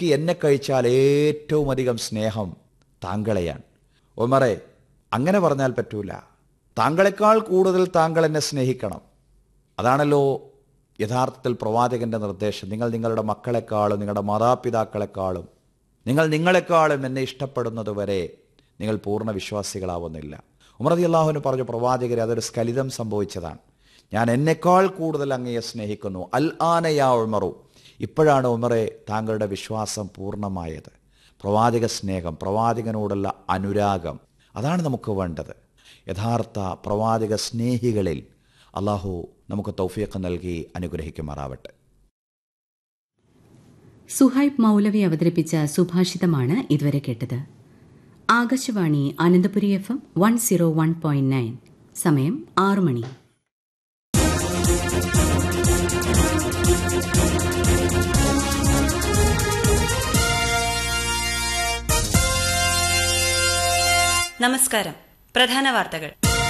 എനിക്ക് എന്നെ കഴിച്ചാൽ ഏറ്റവും അധികം സ്നേഹം താങ്കളെയാണ് ഒമറെ അങ്ങനെ പറഞ്ഞാൽ പറ്റൂല താങ്കളെക്കാൾ കൂടുതൽ താങ്കൾ എന്നെ സ്നേഹിക്കണം അതാണല്ലോ യഥാർത്ഥത്തിൽ പ്രവാചകന്റെ നിർദ്ദേശം നിങ്ങൾ നിങ്ങളുടെ മക്കളെക്കാളും നിങ്ങളുടെ മാതാപിതാക്കളെക്കാളും നിങ്ങൾ നിങ്ങളെക്കാളും എന്നെ ഇഷ്ടപ്പെടുന്നത് വരെ നിങ്ങൾ പൂർണ്ണ വിശ്വാസികളാവുന്നില്ല ഉമറതി അള്ളാഹുവിന് പറഞ്ഞു പ്രവാചകരെ അതൊരു സ്ഖലിതം സംഭവിച്ചതാണ് ഞാൻ എന്നെക്കാൾ കൂടുതൽ അങ്ങയെ സ്നേഹിക്കുന്നു അൽ ആനയാ ഉമറു ഇപ്പോഴാണ് ഉമറെ താങ്കളുടെ വിശ്വാസം പൂർണ്ണമായത് പ്രവാചക സ്നേഹം പ്രവാചകനോടുള്ള അനുരാഗം അതാണ് നമുക്ക് വേണ്ടത് യഥാർത്ഥ പ്രവാചക സ്നേഹികളിൽ അള്ളാഹു നമുക്ക് തൗഫീഖ് നൽകി അനുഗ്രഹിക്കുമാറാവട്ടെ സുഹൈബ് മൗലവി അവതരിപ്പിച്ച സുഭാഷിതമാണ് ഇതുവരെ കേട്ടത് Akashvani Ananthapuri F M one zero one point nine സമയം ആറു മണി നമസ്കാരം പ്രധാന വാർത്തകൾ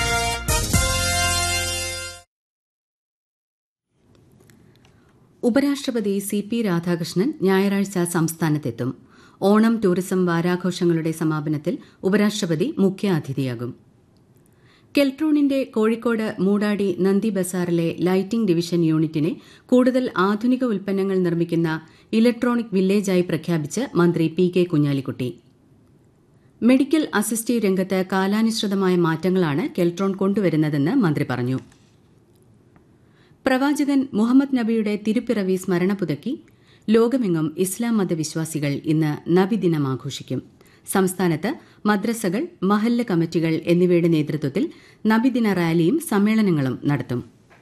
ഉപരാഷ്ട്രപതി സി പി രാധാകൃഷ്ണൻ ഞായറാഴ്ച സംസ്ഥാനത്തെത്തും ഓണം ടൂറിസം വാരാഘോഷങ്ങളുടെ സമാപനത്തിൽ ഉപരാഷ്ട്രപതി മുഖ്യാതിഥിയാകും കെൽട്രോണിന്റെ കോഴിക്കോട് മൂടാടി നന്ദി ബസാറിലെ ലൈറ്റിംഗ് ഡിവിഷൻ യൂണിറ്റിനെ കൂടുതൽ ആധുനിക ഉൽപ്പന്നങ്ങൾ നിർമ്മിക്കുന്ന ഇലക്ട്രോണിക് വില്ലേജായി പ്രഖ്യാപിച്ച് മന്ത്രി P K Kunhalikutty medical assistive രംഗത്ത് കാലാനുസൃതമായ മാറ്റങ്ങളാണ് കെൽട്രോൺ കൊണ്ടുവരുന്നതെന്ന് മന്ത്രി പറഞ്ഞു പ്രവാചകൻ മുഹമ്മദ് നബിയുടെ തിരുപ്പിറവി സ്മരണ പുതുക്കി ലോകമെങ്ങും ഇസ്ലാം മതവിശ്വാസികൾ ഇന്ന് നബിദിനം ആഘോഷിക്കും സംസ്ഥാനത്ത് മദ്രസകൾ മഹല്ല് കമ്മിറ്റികൾ എന്നിവയുടെ നേതൃത്വത്തിൽ നബിദിന റാലിയും സമ്മേളനങ്ങളും നടത്തും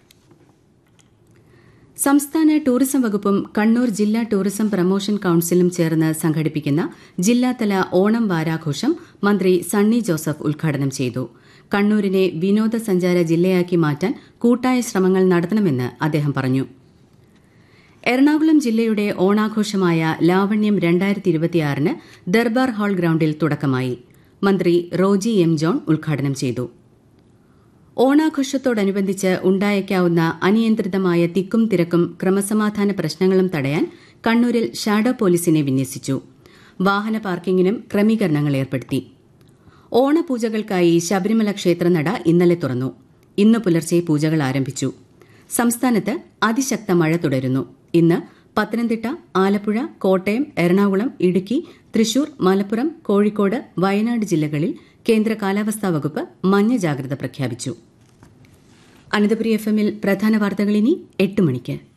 സംസ്ഥാന ടൂറിസം വകുപ്പും കണ്ണൂർ ജില്ലാ ടൂറിസം പ്രമോഷൻ കൌൺസിലും ചേർന്ന് സംഘടിപ്പിക്കുന്ന ജില്ലാതല ഓണം വാരാഘോഷം മന്ത്രി സണ്ണി ജോസഫ് ഉദ്ഘാടനം ചെയ്തു കണ്ണൂരിനെ വിനോദസഞ്ചാര ജില്ലയാക്കി മാറ്റാൻ കൂട്ടായ ശ്രമങ്ങൾ നടത്തണമെന്ന് അദ്ദേഹം പറഞ്ഞു എറണാകുളം ജില്ലയുടെ ഓണാഘോഷമായ ലാവണ്യം രണ്ടായിരത്തി ഇരുപത്തിയാറിന് ദർബാർ ഹാൾ ഗ്രൌണ്ടിൽ തുടക്കമായി മന്ത്രി റോജി എം ജോൺ ഉദ്ഘാടനം ചെയ്തു ഓണാഘോഷത്തോടനുബന്ധിച്ച് ഉണ്ടായേക്കാവുന്ന അനിയന്ത്രിതമായ തിക്കും തിരക്കും ക്രമസമാധാന പ്രശ്നങ്ങളും തടയാൻ കണ്ണൂരിൽ ഷാഡോ പോലീസിനെ വിന്യസിച്ചു വാഹന പാർക്കിംഗിനും ക്രമീകരണങ്ങൾ ഏർപ്പെടുത്തി ഓണപൂജകൾക്കായി ശബരിമല ക്ഷേത്രനട ഇന്നലെ തുറന്നു ഇന്ന് പുലർച്ചെ പൂജകൾ ആരംഭിച്ചു സംസ്ഥാനത്ത് അതിശക്ത മഴ തുടരുന്നു ഇന്ന് പത്തനംതിട്ട ആലപ്പുഴ കോട്ടയം എറണാകുളം ഇടുക്കി തൃശൂർ മലപ്പുറം കോഴിക്കോട് വയനാട് ജില്ലകളിൽ കേന്ദ്ര കാലാവസ്ഥാ വകുപ്പ് മഞ്ഞ ജാഗ്രത പ്രഖ്യാപിച്ചു അനന്തപുരി എഫ് എമ്മിൽ പ്രധാന വാർത്തകൾ ഇനി എട്ട് മണിക്ക്